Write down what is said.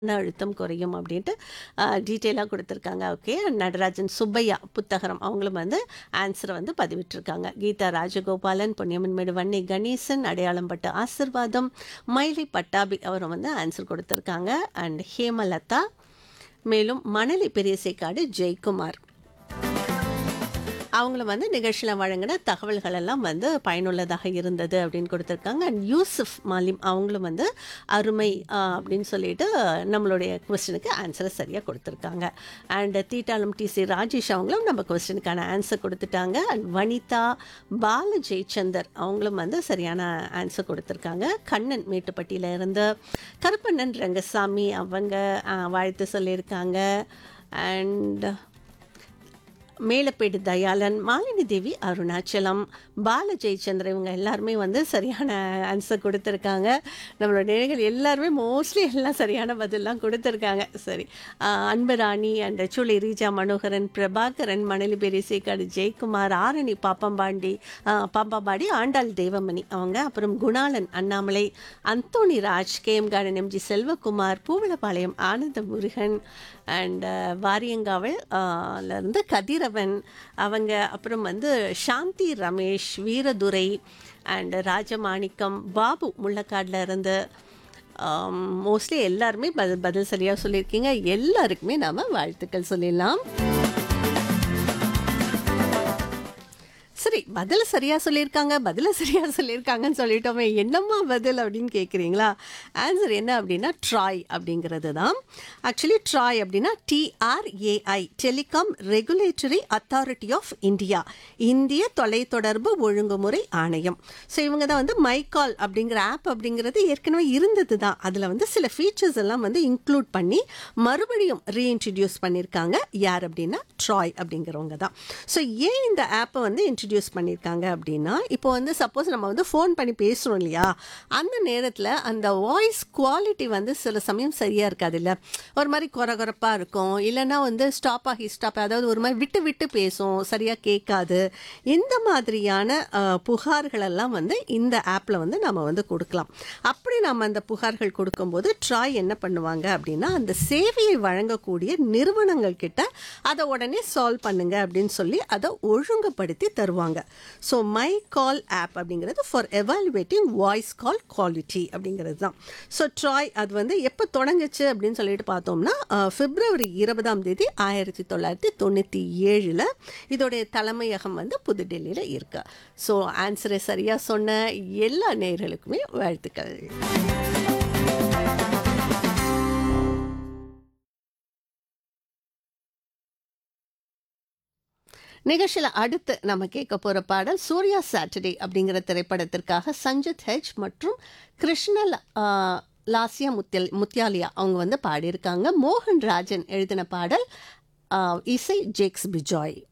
மன அழுத்தம் குறையும் அப்படின்ட்டு டீட்டெயிலாக கொடுத்துருக்காங்க ஓகே நடராஜன் சுப்பையா புத்தகரம் அவங்களும் வந்து ஆன்சரை வந்து பதிவிட்டிருக்காங்க கீதா ராஜகோபாலன் பொன்னியம்மன்மேடு வன்னி கணேசன் அடையாளம் பட்டு ஆசிர்வாதம் மயிலை பட்டாபி அவரும் வந்து ஆன்சர் கொடுத்துருக்காங்க அண்ட் ஹேமலதா மேலும் மணலி பெரியசைக்காடு ஜெயக்குமார் அவங்கள வந்து நிகழ்ச்சியில் வழங்கின தகவல்கள் எல்லாம் வந்து பயனுள்ளதாக இருந்தது அப்படின்னு கொடுத்துருக்காங்க அண்ட் யூசுஃப் மாலிம் அவங்களும் வந்து அருமை ஆஹ், அப்படின்னு சொல்லிட்டு நம்மளுடைய கொஸ்டினுக்கு ஆன்சரை சரியாக கொடுத்துருக்காங்க அண்ட் தீட்டாளம் டிசி ராஜேஷ் அவங்களும் நம்ம கொஸ்டினுக்கான ஆன்சர் கொடுத்துட்டாங்க அண்ட் வனிதா பால ஜெயச்சந்தர் அவங்களும் வந்து சரியான ஆன்சர் கொடுத்துருக்காங்க கண்ணன் மேட்டுப்பட்டியில இருந்து கருப்பண்ணன் ரங்கசாமி அவங்க ஆஹ், வாழ்த்து சொல்லியிருக்காங்க அண்ட் மேலப்பேடு தயாளன் மாலினி தேவி அருணாச்சலம் பால ஜெயச்சந்திரன் இவங்க எல்லாருமே வந்து சரியான ஆன்சர் கொடுத்துருக்காங்க நம்மளோட நேர்கள் எல்லாருமே மோஸ்ட்லி எல்லாம் சரியான பதிலாம் கொடுத்துருக்காங்க சரி ஆஹ் அன்பராணி அண்ட் சுளி ரீஜா மனோகரன் பிரபாகரன் மணலி பெரிசேக்காடு ஜெயக்குமார் ஆரணி பாப்பம்பாண்டி ஆஹ் பாப்பாபாடி ஆண்டாள் தேவமணி அவங்க அப்புறம் Gunalan Annamalai Anthony Raj K M garden M G Selvakumar Poovalapalayam Ananda Murugan and Variyankaval ஆஹ் ல இருந்து கதிரவன் அவங்க அப்புறம் வந்து சாந்தி ரமேஷ் வீரதுரை அண்ட் ராஜமாணிக்கம் பாபு முள்ளக்காடில் இருந்து மோஸ்ட்லி எல்லாருமே பதில் பதில் சரியாக சொல்லியிருக்கீங்க எல்லாருக்குமே நாம் வாழ்த்துக்கள் சொல்லிடலாம் சரி பதில் சரியா சொல்லியிருக்காங்க பதில சரியா சொல்லியிருக்காங்கன்னு சொல்லிட்டோமே என்னம்மா பதில் அப்படின்னு கேட்குறீங்களா ஆன்சர் என்ன அப்படின்னா ட்ராய் அப்படிங்கிறது தான் ஆக்சுவலி ட்ராய் அப்படின்னா T R A I telecom regulatory authority of India இந்திய தொலைத்தொடர்பு ஒழுங்குமுறை ஆணையம் ஸோ இவங்க தான் வந்து மைகால் அப்படிங்கிற ஆப் அப்படிங்கிறது ஏற்கனவே இருந்தது தான் அதில் வந்து சில ஃபீச்சர்ஸ் எல்லாம் வந்து இன்க்ளூட் பண்ணி மறுபடியும் ரீஇன்ட்ரடியூஸ் பண்ணியிருக்காங்க யார் அப்படின்னா ட்ராய் அப்படிங்கிறவங்க தான் ஸோ ஏன் இந்த ஆப்பை வந்து இன்ட்ரடியூஸ் பண்ணியிருக்காங்க அப்படின்னா இப்போ வந்து சப்போஸ் நம்ம வந்து ஃபோன் பண்ணி பேசுகிறோம் இல்லையா அந்த நேரத்தில் அந்த வாய்ஸ் குவாலிட்டி வந்து சில சமயம் சரியாக இருக்காது இல்லை ஒரு மாதிரி குறகுறப்பாக இருக்கும் இல்லைன்னா வந்து ஸ்டாப் ஆகி ஸ்டாப் அதாவது ஒரு மாதிரி விட்டு விட்டு பேசும் சரியாக கேட்காது இந்த மாதிரியான அஹ், புகார்கள் எல்லாம் வந்து இந்த ஆப்பில் வந்து நம்ம வந்து கொடுக்கலாம் அப்படி நம்ம அந்த புகார்கள் கொடுக்கும்போது ட்ராய் என்ன பண்ணுவாங்க அப்படின்னா அந்த சேவையை வழங்கக்கூடிய நிறுவனங்கள் கிட்ட அதை உடனே சால்வ் பண்ணுங்க அப்படின்னு சொல்லி அதை ஒழுங்குபடுத்தி தருவாங்க ஸோ மை கால் ஆப் அப்படிங்கிறது for evaluating voice call quality அப்படிங்கிறது தான் ஸோ ட்ராய் அது வந்து எப்போ தொடங்குச்சு அப்படின்னு சொல்லிட்டு பார்த்தோம்னா அஹ், பிப்ரவரி இருபதாம் தேதி ஆயிரத்தி தொள்ளாயிரத்தி தொண்ணூற்றி ஏழில் இதோடைய தலைமையகம் வந்து புதுடெல்லியில் இருக்கு ஸோ ஆன்சரை சரியாக சொன்ன எல்லா நேயர்களுக்குமே வாழ்த்துக்கள் நிகழ்ச்சியில் அடுத்து நம்ம கேட்க போகிற பாடல் சூர்யா சாட்டர்டே அப்படிங்கிற திரைப்படத்திற்காக சஞ்சித் ஹெச் மற்றும் கிருஷ்ண ல- ஆ, லாசியா முத்தியல் முத்தியாலியா அவங்க வந்து பாடியிருக்காங்க மோகன் ராஜன் எழுதின பாடல் ஆ, இசை ஜேக்ஸ் பிஜாய்